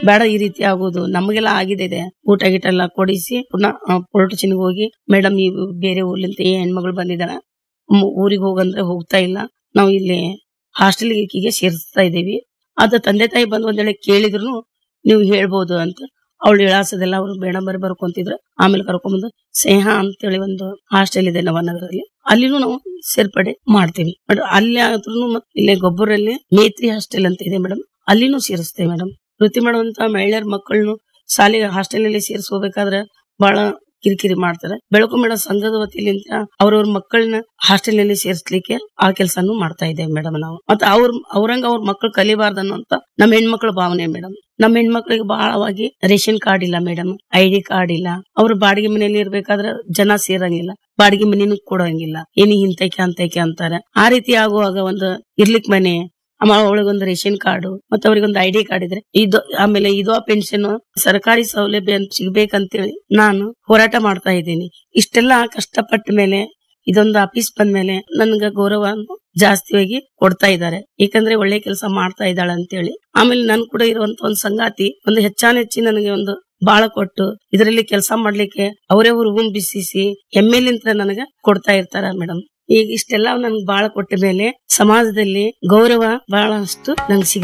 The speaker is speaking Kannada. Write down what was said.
ಬೇಡ ಈ ರೀತಿ ಆಗೋದು ನಮಗೆಲ್ಲ ಆಗಿದೆ ಇದೆ ಊಟ ಗೀಟ ಎಲ್ಲ ಕೊಡಿಸಿ ಪುನಃ ಪೊಲಿಟಿಷನ್ಗೆ ಹೋಗಿ ಮೇಡಮ್ ಈ ಬೇರೆ ಊರ್ಲಿಂದ ಈ ಹೆಣ್ಮಗಳು ಬಂದಿದ್ದಾಳ ಊರಿಗೆ ಹೋಗಂದ್ರೆ ಹೋಗ್ತಾ ಇಲ್ಲ ನಾವು ಇಲ್ಲಿ ಹಾಸ್ಟೆಲ್ ಈಕಿಗೆ ಸೇರಿಸ್ತಾ ಇದ್ದೀವಿ ಅದ ತಂದೆ ತಾಯಿ ಬಂದು ಒಂದ್ ವೇಳೆ ಕೇಳಿದ್ರು ನೀವು ಹೇಳ್ಬೋದು ಅಂತ ಅವಳು ವಿಳಾಸದೆಲ್ಲ ಅವ್ರು ಮೇಡಮ್ ಬರ್ ಬರ್ಕೊಂತಿದ್ರು ಆಮೇಲೆ ಕರ್ಕೊಂಡ್ಬಂದು ಸ್ನೇಹ ಅಂತೇಳಿ ಒಂದು ಹಾಸ್ಟೆಲ್ ಇದೆ ನವನಗರದಲ್ಲಿ ಅಲ್ಲಿನೂ ನಾವು ಸೇರ್ಪಡೆ ಮಾಡ್ತೀವಿ ಬಟ್ ಅಲ್ಲಿ ಆದ್ರೂ ಮತ್ತೆ ಇಲ್ಲೇ ಗೊಬ್ಬರಲ್ಲಿ ಮೇತ್ರಿ ಹಾಸ್ಟೆಲ್ ಅಂತ ಇದೆ ಮೇಡಮ್ ಅಲ್ಲಿನೂ ಸೇರಿಸ್ತೇವೆ ಮೇಡಮ್ ವೃತ್ತಿ ಮಾಡುವಂತ ಮಹಿಳೆಯರ ಮಕ್ಕಳನ್ನು ಶಾಲೆಗೆ ಹಾಸ್ಟೆಲ್ ಅಲ್ಲಿ ಸೇರಿಸ್ಕೋಬೇಕಾದ್ರೆ ಬಹಳ ಕಿರಿಕಿರಿ ಮಾಡ್ತಾರೆ ಬೆಳಕು ಮೇಡ ಸಂಘದ ವತಿಯಿಂದ ಅವ್ರವ್ರ ಮಕ್ಕಳನ್ನ ಹಾಸ್ಟೆಲ್ ನಲ್ಲಿ ಸೇರಿಸ್ಲಿಕ್ಕೆ ಆ ಕೆಲಸನೂ ಮಾಡ್ತಾ ಇದ್ದೇವೆ ಮೇಡಮ್ ನಾವು ಮತ್ತೆ ಅವ್ರ ಅವ್ರಂಗ ಅವ್ರ ಮಕ್ಕಳು ಕಲಿಬಾರ್ದು ಅನ್ನೋಂತ ನಮ್ಮ ಹೆಣ್ಮಕ್ಳ ಭಾವನೆ ಮೇಡಮ್ ನಮ್ಮ ಹೆಣ್ಮಕ್ಳಿಗೆ ಬಹಳವಾಗಿ ರೇಷನ್ ಕಾರ್ಡ್ ಇಲ್ಲ ಮೇಡಮ್ ಐ ಡಿ ಕಾರ್ಡ್ ಇಲ್ಲ ಅವ್ರು ಬಾಡಿಗೆ ಮನೆಯಲ್ಲಿ ಇರ್ಬೇಕಾದ್ರೆ ಜನ ಸೇರಂಗಿಲ್ಲ ಬಾಡಿಗೆ ಮನೆನೂ ಕೊಡಂಗಿಲ್ಲ ಏನಿ ಇಂತೈಕೆ ಅಂತೈಕೆ ಅಂತಾರೆ ಆ ರೀತಿ ಆಗುವಾಗ ಒಂದು ಇರ್ಲಿಕ್ ಮನೆ ಆಮೇಲೆ ಅವಳಿಗೊಂದು ರೇಷನ್ ಕಾರ್ಡ್ ಮತ್ತೆ ಅವ್ರಿಗೊಂದು ಐ ಡಿ ಕಾರ್ಡ್ ಇದ್ರೆ ಇದು ಆಮೇಲೆ ಇದು ಪೆನ್ಷನ್ ಸರ್ಕಾರಿ ಸೌಲಭ್ಯ ಅಂತ ಸಿಗ್ಬೇಕಂತೇಳಿ ನಾನು ಹೋರಾಟ ಮಾಡ್ತಾ ಇದ್ದೀನಿ ಇಷ್ಟೆಲ್ಲ ಕಷ್ಟಪಟ್ಟ ಮೇಲೆ ಇದೊಂದು ಆಫೀಸ್ ಬಂದ್ಮೇಲೆ ನನ್ಗ ಗೌರವ ಜಾಸ್ತಿಯಾಗಿ ಕೊಡ್ತಾ ಇದ್ದಾರೆ ಯಾಕಂದ್ರೆ ಒಳ್ಳೆ ಕೆಲಸ ಮಾಡ್ತಾ ಇದ್ದಾಳೆ ಅಂತೇಳಿ ಆಮೇಲೆ ನನ್ ಕೂಡ ಇರುವಂತ ಒಂದು ಸಂಗಾತಿ ಒಂದು ಹೆಚ್ಚಾನ ಹೆಚ್ಚಿ ನನಗೆ ಒಂದು ಬಾಳ ಕೊಟ್ಟು ಇದರಲ್ಲಿ ಕೆಲಸ ಮಾಡ್ಲಿಕ್ಕೆ ಅವರೇ ರೂಮ್ ಬಿಸಿಸಿ ಎಮ್ ಎಲ್ ನನಗ ಕೊಡ್ತಾ ಇರ್ತಾರ ಮೇಡಮ್ ಈಗ ಇಷ್ಟೆಲ್ಲ ನನ್ಗೆ ಬಾಳ ಕೊಟ್ಟ ಮೇಲೆ ಸಮಾಜದಲ್ಲಿ ಗೌರವ ಬಹಳಷ್ಟು ನಂಗೆ ಸಿಗ್